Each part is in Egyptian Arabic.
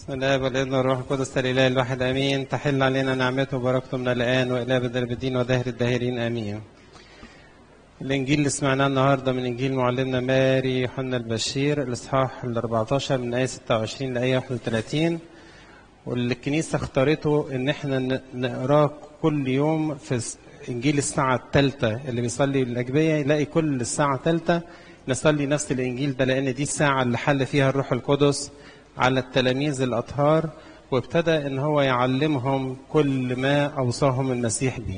بسم الله والابن والروح القدس الاله الواحد امين تحل علينا نعمته وبركته من الان والى بدل الدين ودهر الداهرين امين الانجيل اللي سمعناه النهارده من انجيل معلمنا ماري يوحنا البشير الاصحاح ال 14 من ايه 26 لايه 31 واللي الكنيسه اختارته ان احنا ن- نقراه كل يوم في س- انجيل الساعه الثالثه اللي بيصلي الاجبيه يلاقي كل الساعه الثالثه نصلي نفس الانجيل ده لان دي الساعه اللي حل فيها الروح القدس على التلاميذ الاطهار وابتدى ان هو يعلمهم كل ما اوصاهم المسيح به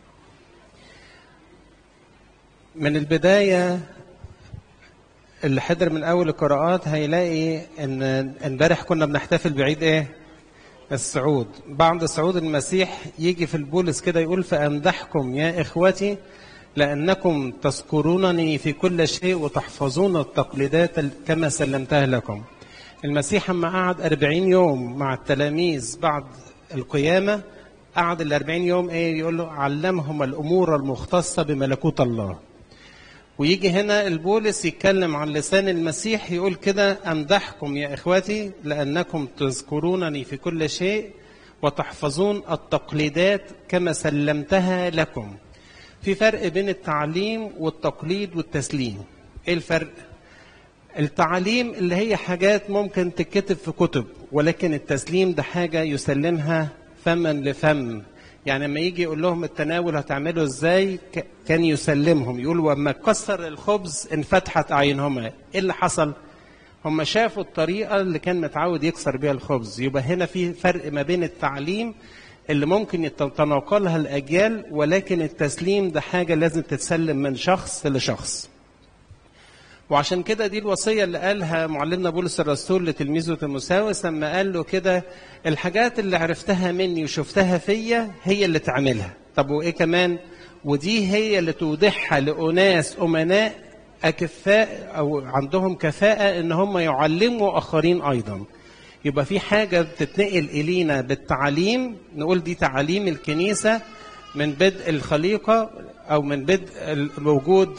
من البدايه اللي حضر من اول القراءات هيلاقي ان امبارح كنا بنحتفل بعيد ايه الصعود بعد صعود المسيح يجي في البولس كده يقول فامدحكم يا اخوتي لانكم تذكرونني في كل شيء وتحفظون التقليدات كما سلمتها لكم المسيح اما قعد أربعين يوم مع التلاميذ بعد القيامة قعد الأربعين يوم ايه يقول له علمهم الأمور المختصة بملكوت الله ويجي هنا البولس يتكلم عن لسان المسيح يقول كده أمدحكم يا إخوتي لأنكم تذكرونني في كل شيء وتحفظون التقليدات كما سلمتها لكم في فرق بين التعليم والتقليد والتسليم ايه الفرق التعليم اللي هي حاجات ممكن تتكتب في كتب ولكن التسليم ده حاجة يسلمها فما لفم يعني لما يجي يقول لهم التناول هتعمله ازاي ك- كان يسلمهم يقول وما كسر الخبز انفتحت اعينهما ايه اللي حصل هم شافوا الطريقة اللي كان متعود يكسر بيها الخبز يبقى هنا في فرق ما بين التعليم اللي ممكن يتناقلها الأجيال ولكن التسليم ده حاجة لازم تتسلم من شخص لشخص وعشان كده دي الوصية اللي قالها معلمنا بولس الرسول لتلميذه تيموساوس لما قال له كده الحاجات اللي عرفتها مني وشفتها فيا هي اللي تعملها طب وإيه كمان ودي هي اللي توضحها لأناس أمناء أكفاء أو عندهم كفاءة إن هم يعلموا آخرين أيضا يبقى في حاجة بتتنقل إلينا بالتعليم نقول دي تعاليم الكنيسة من بدء الخليقة أو من بدء الوجود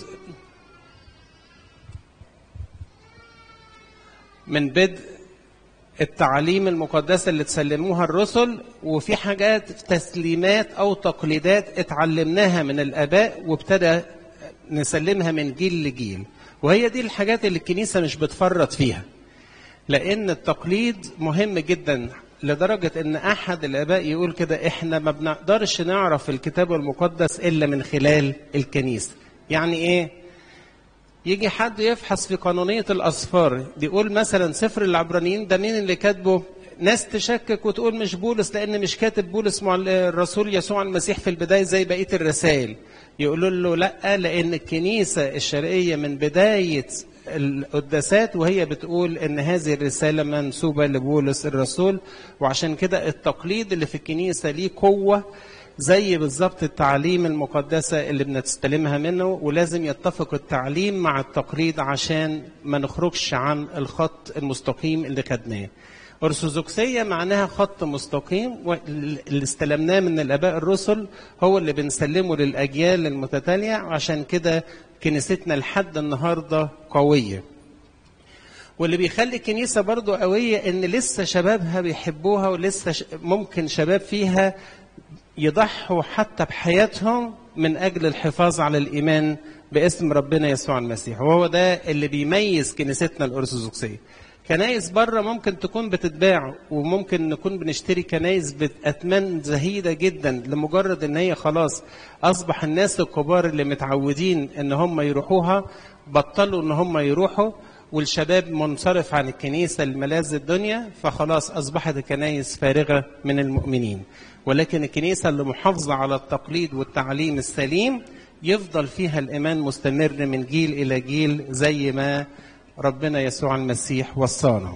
من بدء التعاليم المقدسة اللي تسلموها الرسل وفي حاجات تسليمات أو تقليدات اتعلمناها من الآباء وابتدى نسلمها من جيل لجيل وهي دي الحاجات اللي الكنيسة مش بتفرط فيها لأن التقليد مهم جدا لدرجة إن أحد الآباء يقول كده إحنا ما بنقدرش نعرف الكتاب المقدس إلا من خلال الكنيسة يعني إيه؟ يجي حد يفحص في قانونية الأسفار بيقول مثلا سفر العبرانيين ده مين اللي كاتبه ناس تشكك وتقول مش بولس لأن مش كاتب بولس مع الرسول يسوع المسيح في البداية زي بقية الرسائل يقولوا له لا لأن الكنيسة الشرقية من بداية القداسات وهي بتقول ان هذه الرسالة منسوبة لبولس الرسول وعشان كده التقليد اللي في الكنيسة ليه قوة زي بالظبط التعليم المقدسة اللي بنستلمها منه ولازم يتفق التعليم مع التقليد عشان ما نخرجش عن الخط المستقيم اللي خدناه أرثوذكسية معناها خط مستقيم واللي استلمناه من الآباء الرسل هو اللي بنسلمه للأجيال المتتالية عشان كده كنيستنا لحد النهاردة قوية واللي بيخلي الكنيسة برضو قوية إن لسه شبابها بيحبوها ولسه ش- ممكن شباب فيها يضحوا حتى بحياتهم من أجل الحفاظ على الإيمان باسم ربنا يسوع المسيح وهو ده اللي بيميز كنيستنا الأرثوذكسية كنايس بره ممكن تكون بتتباع وممكن نكون بنشتري كنايس بأثمان زهيدة جدا لمجرد ان هي خلاص اصبح الناس الكبار اللي متعودين ان هم يروحوها بطلوا ان هم يروحوا والشباب منصرف عن الكنيسة لملاذ الدنيا فخلاص أصبحت الكنائس فارغة من المؤمنين ولكن الكنيسة اللي محافظة على التقليد والتعليم السليم يفضل فيها الإيمان مستمر من جيل إلى جيل زي ما ربنا يسوع المسيح وصانا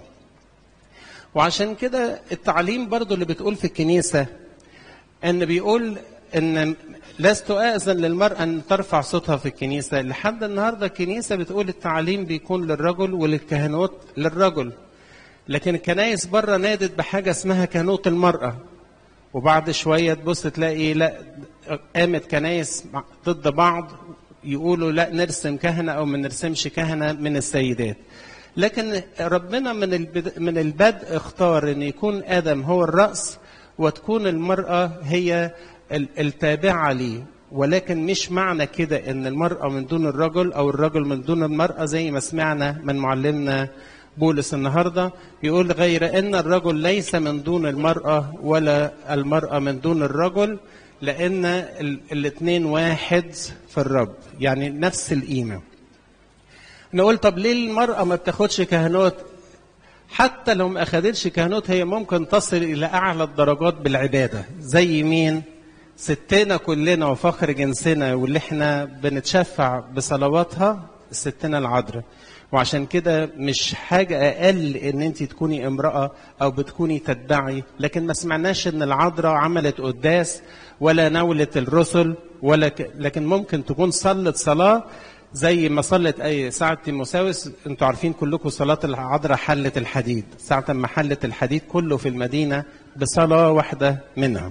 وعشان كده التعليم برضو اللي بتقول في الكنيسة ان بيقول ان لست اذن للمراه ان ترفع صوتها في الكنيسه لحد النهارده الكنيسه بتقول التعليم بيكون للرجل وللكهنوت للرجل لكن الكنايس بره نادت بحاجه اسمها كهنوت المراه وبعد شويه تبص تلاقي لا قامت كنايس ضد بعض يقولوا لا نرسم كهنه او ما نرسمش كهنه من السيدات لكن ربنا من البد... من البدء اختار ان يكون ادم هو الراس وتكون المراه هي التابعه ليه ولكن مش معنى كده ان المراه من دون الرجل او الرجل من دون المراه زي ما سمعنا من معلمنا بولس النهارده يقول غير ان الرجل ليس من دون المراه ولا المراه من دون الرجل لان الاثنين واحد في الرب يعني نفس القيمه نقول طب ليه المراه ما بتاخدش كهنوت حتى لو ما اخدتش كهنوت هي ممكن تصل الى اعلى الدرجات بالعباده زي مين ستنا كلنا وفخر جنسنا واللي احنا بنتشفع بصلواتها ستنا العذراء وعشان كده مش حاجة أقل إن أنت تكوني امرأة أو بتكوني تتبعي لكن ما سمعناش إن العذراء عملت قداس ولا نولت الرسل ولا ك... لكن ممكن تكون صلت صلاة زي ما صلت أي ساعة تيموساوس أنتوا عارفين كلكم صلاة العذراء حلت الحديد ساعة ما حلت الحديد كله في المدينة بصلاة واحدة منها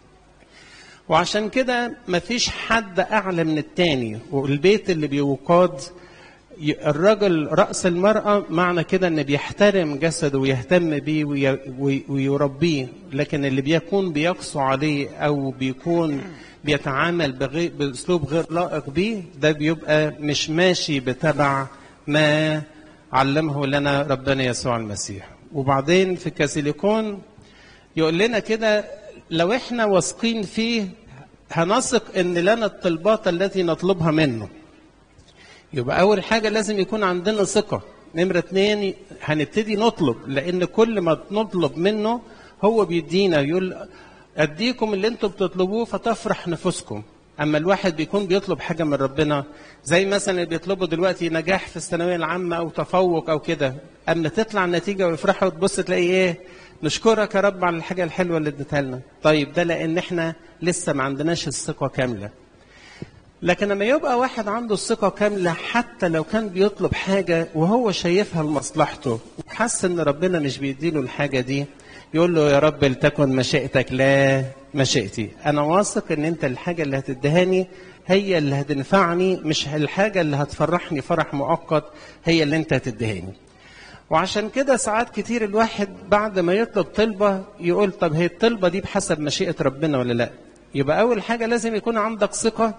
وعشان كده مفيش حد أعلى من التاني والبيت اللي بيقاد الرجل رأس المرأة معنى كده ان بيحترم جسده ويهتم بيه ويربيه لكن اللي بيكون بيقسو عليه او بيكون بيتعامل بغير باسلوب غير لائق بيه ده بيبقى مش ماشي بتبع ما علمه لنا ربنا يسوع المسيح وبعدين في كاسيليكون يقول لنا كده لو احنا واثقين فيه هنثق ان لنا الطلبات التي نطلبها منه يبقى أول حاجة لازم يكون عندنا ثقة نمرة اتنين هنبتدي نطلب لأن كل ما نطلب منه هو بيدينا يقول أديكم اللي أنتم بتطلبوه فتفرح نفوسكم أما الواحد بيكون بيطلب حاجة من ربنا زي مثلا اللي بيطلبوا دلوقتي نجاح في الثانوية العامة أو تفوق أو كده أما تطلع النتيجة ويفرحوا وتبص تلاقي إيه نشكرك يا رب على الحاجة الحلوة اللي اديتها لنا طيب ده لأن إحنا لسه ما عندناش الثقة كاملة لكن لما يبقى واحد عنده الثقة كاملة حتى لو كان بيطلب حاجة وهو شايفها لمصلحته وحس إن ربنا مش بيديله الحاجة دي يقول له يا رب لتكن مشيئتك لا مشيئتي أنا واثق إن أنت الحاجة اللي هتدهاني هي اللي هتنفعني مش الحاجة اللي هتفرحني فرح مؤقت هي اللي أنت هتدهاني وعشان كده ساعات كتير الواحد بعد ما يطلب طلبة يقول طب هي الطلبة دي بحسب مشيئة ربنا ولا لا يبقى أول حاجة لازم يكون عندك ثقة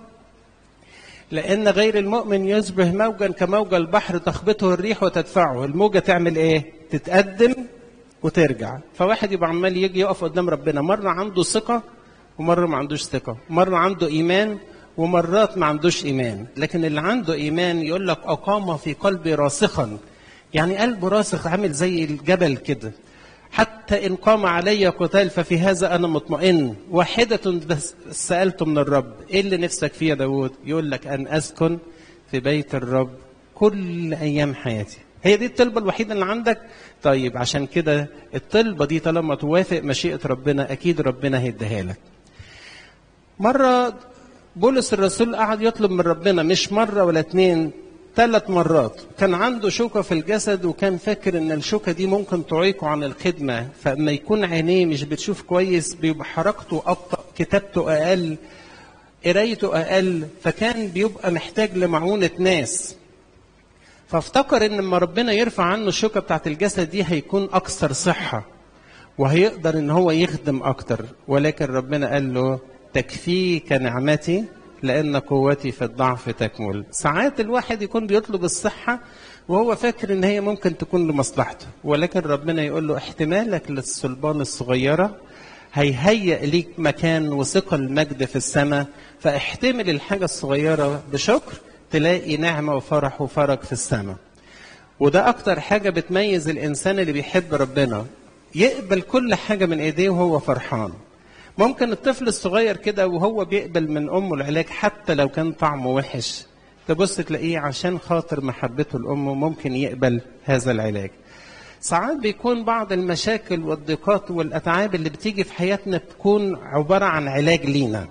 لأن غير المؤمن يشبه موجا كموج البحر تخبطه الريح وتدفعه الموجة تعمل إيه؟ تتقدم وترجع فواحد يبقى عمال يجي يقف قدام ربنا مرة عنده ثقة ومرة ما عندوش ثقة مرة عنده إيمان ومرات ما عندوش إيمان لكن اللي عنده إيمان يقول لك أقام في قلبي راسخا يعني قلبه راسخ عامل زي الجبل كده حتى إن قام علي قتال ففي هذا أنا مطمئن واحدة بس سألت من الرب إيه اللي نفسك فيه يا داود يقول لك أن أسكن في بيت الرب كل أيام حياتي هي دي الطلبة الوحيدة اللي عندك طيب عشان كده الطلبة دي طالما توافق مشيئة ربنا أكيد ربنا هيديها لك مرة بولس الرسول قعد يطلب من ربنا مش مرة ولا اتنين ثلاث مرات كان عنده شوكة في الجسد وكان فاكر ان الشوكة دي ممكن تعيقه عن الخدمة فاما يكون عينيه مش بتشوف كويس بيبقى حركته أبطأ كتابته أقل قرايته أقل فكان بيبقى محتاج لمعونة ناس فافتكر ان لما ربنا يرفع عنه الشوكة بتاعت الجسد دي هيكون أكثر صحة وهيقدر ان هو يخدم أكتر ولكن ربنا قال له تكفيك نعمتي لأن قوتي في الضعف تكمل ساعات الواحد يكون بيطلب الصحة وهو فاكر ان هي ممكن تكون لمصلحته ولكن ربنا يقول له احتمالك للصلبان الصغيرة هيهيئ ليك مكان وثقة المجد في السماء فاحتمل الحاجة الصغيرة بشكر تلاقي نعمة وفرح وفرج في السماء وده أكتر حاجة بتميز الإنسان اللي بيحب ربنا يقبل كل حاجة من إيديه وهو فرحان ممكن الطفل الصغير كده وهو بيقبل من امه العلاج حتى لو كان طعمه وحش تبص تلاقيه عشان خاطر محبته لامه ممكن يقبل هذا العلاج ساعات بيكون بعض المشاكل والضيقات والاتعاب اللي بتيجي في حياتنا بتكون عباره عن علاج لينا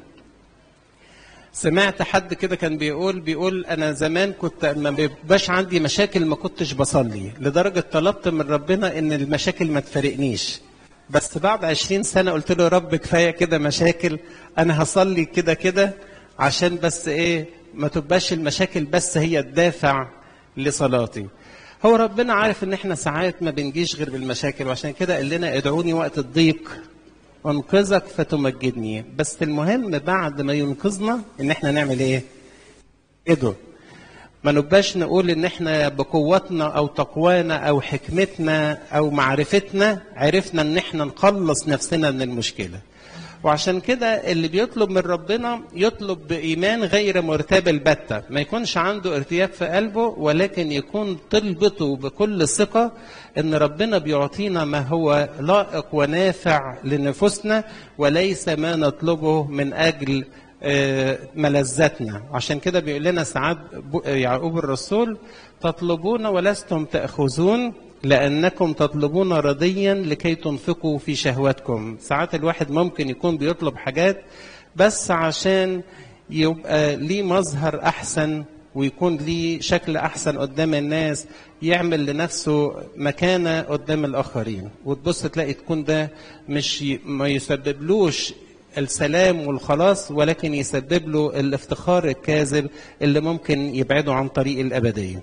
سمعت حد كده كان بيقول بيقول انا زمان كنت ما بيبقاش عندي مشاكل ما كنتش بصلي لدرجه طلبت من ربنا ان المشاكل ما تفارقنيش بس بعد عشرين سنة قلت له يا رب كفاية كده مشاكل أنا هصلي كده كده عشان بس إيه ما تبقاش المشاكل بس هي الدافع لصلاتي هو ربنا عارف ان احنا ساعات ما بنجيش غير بالمشاكل وعشان كده قال لنا ادعوني وقت الضيق انقذك فتمجدني بس المهم بعد ما ينقذنا ان احنا نعمل ايه ادعو ما نبقاش نقول ان احنا بقوتنا او تقوانا او حكمتنا او معرفتنا عرفنا ان احنا نخلص نفسنا من المشكله وعشان كده اللي بيطلب من ربنا يطلب بإيمان غير مرتاب البتة ما يكونش عنده ارتياب في قلبه ولكن يكون طلبته بكل ثقة ان ربنا بيعطينا ما هو لائق ونافع لنفوسنا وليس ما نطلبه من أجل ملذتنا عشان كده بيقول لنا ساعات يعقوب الرسول تطلبون ولستم تأخذون لأنكم تطلبون رضيا لكي تنفقوا في شهواتكم ساعات الواحد ممكن يكون بيطلب حاجات بس عشان يبقى ليه مظهر أحسن ويكون ليه شكل أحسن قدام الناس يعمل لنفسه مكانة قدام الآخرين وتبص تلاقي تكون ده مش ما يسببلوش السلام والخلاص ولكن يسبب له الافتخار الكاذب اللي ممكن يبعده عن طريق الأبدية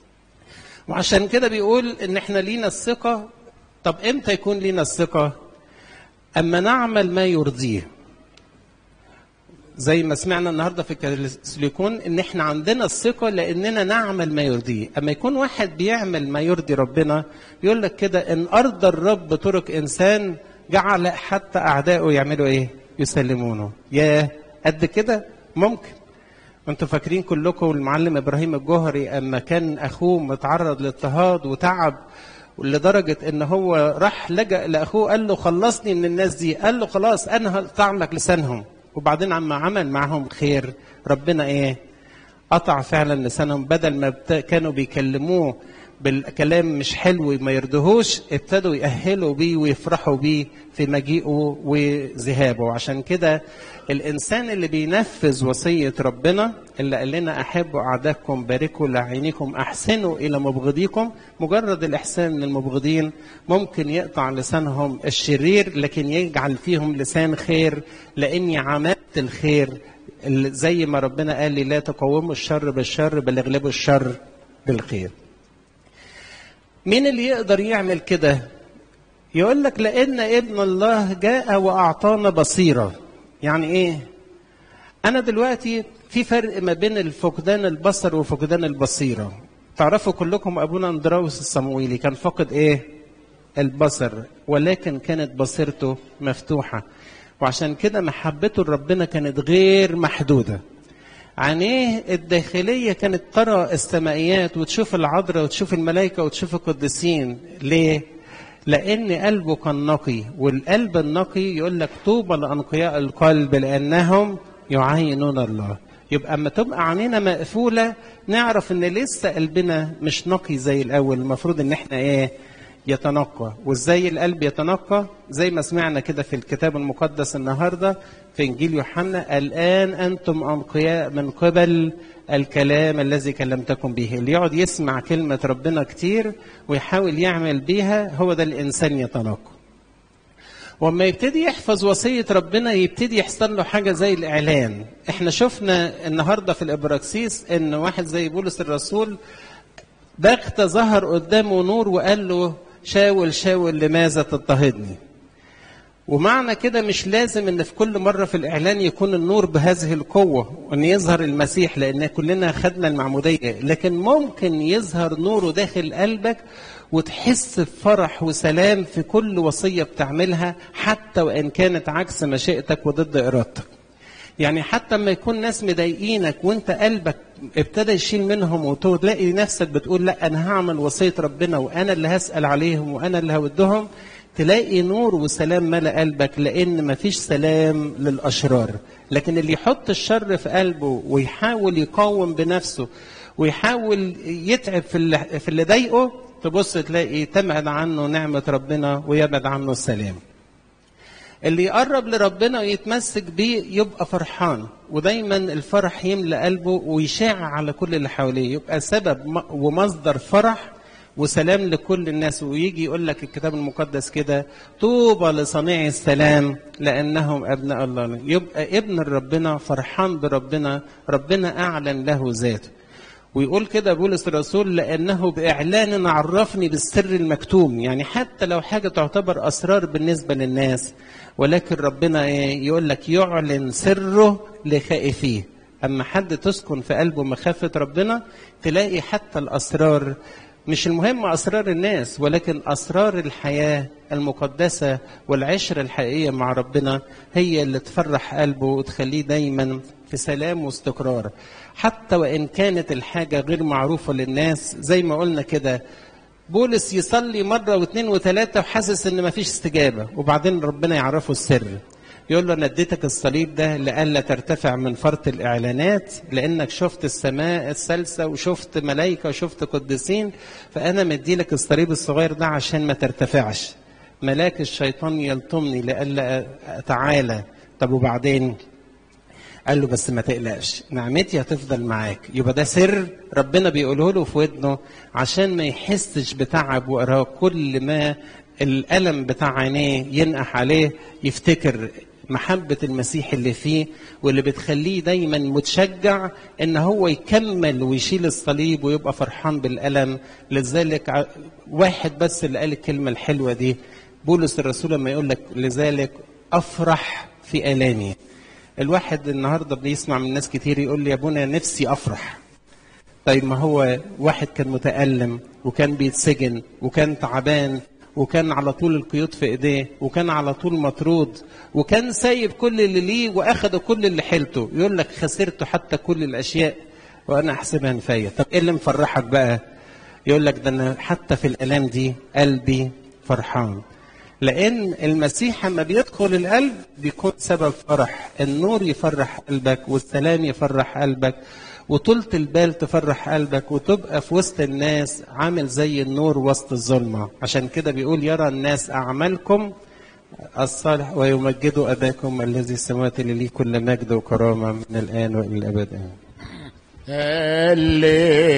وعشان كده بيقول ان احنا لينا الثقة طب امتى يكون لينا الثقة اما نعمل ما يرضيه زي ما سمعنا النهارده في الكاثوليكون ان احنا عندنا الثقه لاننا نعمل ما يرضيه، اما يكون واحد بيعمل ما يرضي ربنا يقول لك كده ان ارضى الرب طرق انسان جعل حتى اعدائه يعملوا ايه؟ يسلمونه. يا قد كده ممكن. انتوا فاكرين كلكم المعلم ابراهيم الجوهري اما كان اخوه متعرض لاضطهاد وتعب لدرجة ان هو راح لجأ لاخوه قال له خلصني من الناس دي قال له خلاص انا هقطع لك لسانهم وبعدين عما عمل معهم خير ربنا ايه قطع فعلا لسانهم بدل ما كانوا بيكلموه بالكلام مش حلو ما يرضهوش ابتدوا يأهلوا بيه ويفرحوا بيه في مجيئه وذهابه عشان كده الإنسان اللي بينفذ وصية ربنا اللي قال لنا أحبوا أعداءكم باركوا لعينيكم أحسنوا إلى مبغضيكم مجرد الإحسان من المبغضين ممكن يقطع لسانهم الشرير لكن يجعل فيهم لسان خير لأني عملت الخير زي ما ربنا قال لي لا تقوموا الشر بالشر بل اغلبوا الشر بالخير مين اللي يقدر يعمل كده يقول لك لان ابن الله جاء واعطانا بصيره يعني ايه انا دلوقتي في فرق ما بين الفقدان البصر وفقدان البصيره تعرفوا كلكم ابونا اندراوس الصمويلي كان فقد ايه البصر ولكن كانت بصيرته مفتوحه وعشان كده محبته لربنا كانت غير محدوده عينيه الداخلية كانت ترى السمائيات وتشوف العذراء وتشوف الملائكة وتشوف القديسين ليه؟ لأن قلبه كان نقي والقلب النقي يقول لك طوبى لأنقياء القلب لأنهم يعينون الله يبقى اما تبقى عينينا مقفولة نعرف ان لسه قلبنا مش نقي زي الأول المفروض ان احنا ايه يتنقى وازاي القلب يتنقى زي ما سمعنا كده في الكتاب المقدس النهارده في انجيل يوحنا الان انتم انقياء من قبل الكلام الذي كلمتكم به اللي يقعد يسمع كلمه ربنا كتير ويحاول يعمل بيها هو ده الانسان يتنقى وما يبتدي يحفظ وصية ربنا يبتدي يحصل له حاجة زي الإعلان احنا شفنا النهاردة في الإبراكسيس ان واحد زي بولس الرسول بغتة ظهر قدامه نور وقال له شاول شاول لماذا تضطهدني ومعنى كده مش لازم ان في كل مرة في الاعلان يكون النور بهذه القوة وان يظهر المسيح لان كلنا خدنا المعمودية لكن ممكن يظهر نوره داخل قلبك وتحس بفرح وسلام في كل وصية بتعملها حتى وان كانت عكس مشيئتك وضد ارادتك يعني حتى لما يكون ناس مضايقينك وانت قلبك ابتدى يشيل منهم وتلاقي نفسك بتقول لا انا هعمل وصيه ربنا وانا اللي هسال عليهم وانا اللي هودهم تلاقي نور وسلام ملا قلبك لان مفيش سلام للاشرار لكن اللي يحط الشر في قلبه ويحاول يقاوم بنفسه ويحاول يتعب في اللي, في اللي ضايقه تبص تلاقي تبعد عنه نعمه ربنا ويبعد عنه السلام اللي يقرب لربنا ويتمسك بيه يبقى فرحان ودايما الفرح يملى قلبه ويشاع على كل اللي حواليه يبقى سبب ومصدر فرح وسلام لكل الناس ويجي يقول لك الكتاب المقدس كده طوبى لصنيع السلام لانهم ابناء الله يبقى ابن ربنا فرحان بربنا ربنا اعلن له ذاته ويقول كده بولس الرسول لأنه بإعلان عرفني بالسر المكتوم يعني حتى لو حاجة تعتبر أسرار بالنسبة للناس ولكن ربنا إيه؟ يقول لك يعلن سره لخائفيه أما حد تسكن في قلبه مخافة ربنا تلاقي حتى الأسرار مش المهم أسرار الناس ولكن أسرار الحياة المقدسة والعشرة الحقيقية مع ربنا هي اللي تفرح قلبه وتخليه دايما في سلام واستقرار حتى وإن كانت الحاجة غير معروفة للناس زي ما قلنا كده بولس يصلي مرة واثنين وثلاثة وحاسس إن مفيش استجابة وبعدين ربنا يعرفه السر يقول له انا اديتك الصليب ده لئلا ترتفع من فرط الاعلانات لانك شفت السماء الثالثه وشفت ملائكه وشفت قديسين فانا مديلك الصليب الصغير ده عشان ما ترتفعش ملاك الشيطان يلطمني لئلا اتعالى طب وبعدين قال له بس ما تقلقش نعمتي هتفضل معاك يبقى ده سر ربنا بيقوله له في ودنه عشان ما يحسش بتعب وإرهاق كل ما الألم بتاع عينيه ينقح عليه يفتكر محبة المسيح اللي فيه واللي بتخليه دايما متشجع ان هو يكمل ويشيل الصليب ويبقى فرحان بالألم لذلك واحد بس اللي قال الكلمة الحلوة دي بولس الرسول لما يقول لك لذلك أفرح في آلامي الواحد النهارده بيسمع من ناس كتير يقول لي يا ابونا نفسي افرح طيب ما هو واحد كان متألم وكان بيتسجن وكان تعبان وكان على طول القيود في ايديه وكان على طول مطرود وكان سايب كل اللي ليه واخد كل اللي حيلته يقول لك خسرت حتى كل الاشياء وانا احسبها نفايه طب ايه اللي مفرحك بقى يقول لك ده انا حتى في الالام دي قلبي فرحان لان المسيح لما بيدخل القلب بيكون سبب فرح النور يفرح قلبك والسلام يفرح قلبك وطولة البال تفرح قلبك وتبقى في وسط الناس عامل زي النور وسط الظلمة عشان كده بيقول يرى الناس أعمالكم الصالح ويمجدوا أباكم الذي السماوات اللي ليه كل مجد وكرامة من الآن وإلى الأبد آمين